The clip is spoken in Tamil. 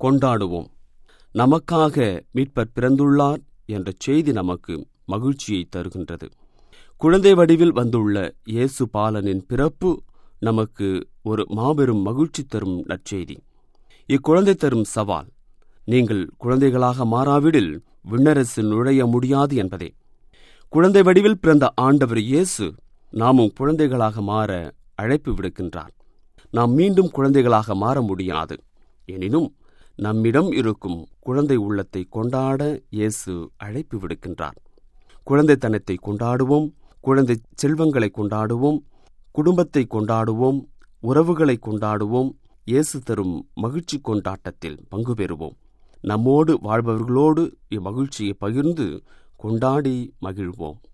கொண்டாடுவோம் நமக்காக மீட்பர் பிறந்துள்ளார் என்ற செய்தி நமக்கு மகிழ்ச்சியை தருகின்றது குழந்தை வடிவில் வந்துள்ள இயேசு பாலனின் பிறப்பு நமக்கு ஒரு மாபெரும் மகிழ்ச்சி தரும் நற்செய்தி இக்குழந்தை தரும் சவால் நீங்கள் குழந்தைகளாக மாறாவிடில் விண்ணரசு நுழைய முடியாது என்பதே குழந்தை வடிவில் பிறந்த ஆண்டவர் இயேசு நாமும் குழந்தைகளாக மாற அழைப்பு விடுக்கின்றார் நாம் மீண்டும் குழந்தைகளாக மாற முடியாது எனினும் நம்மிடம் இருக்கும் குழந்தை உள்ளத்தை கொண்டாட இயேசு அழைப்பு விடுக்கின்றார் குழந்தைத்தனத்தை கொண்டாடுவோம் குழந்தை செல்வங்களை கொண்டாடுவோம் குடும்பத்தை கொண்டாடுவோம் உறவுகளை கொண்டாடுவோம் இயேசு தரும் மகிழ்ச்சி கொண்டாட்டத்தில் பங்கு பெறுவோம் நம்மோடு வாழ்பவர்களோடு இம்மகிழ்ச்சியை பகிர்ந்து கொண்டாடி மகிழ்வோம்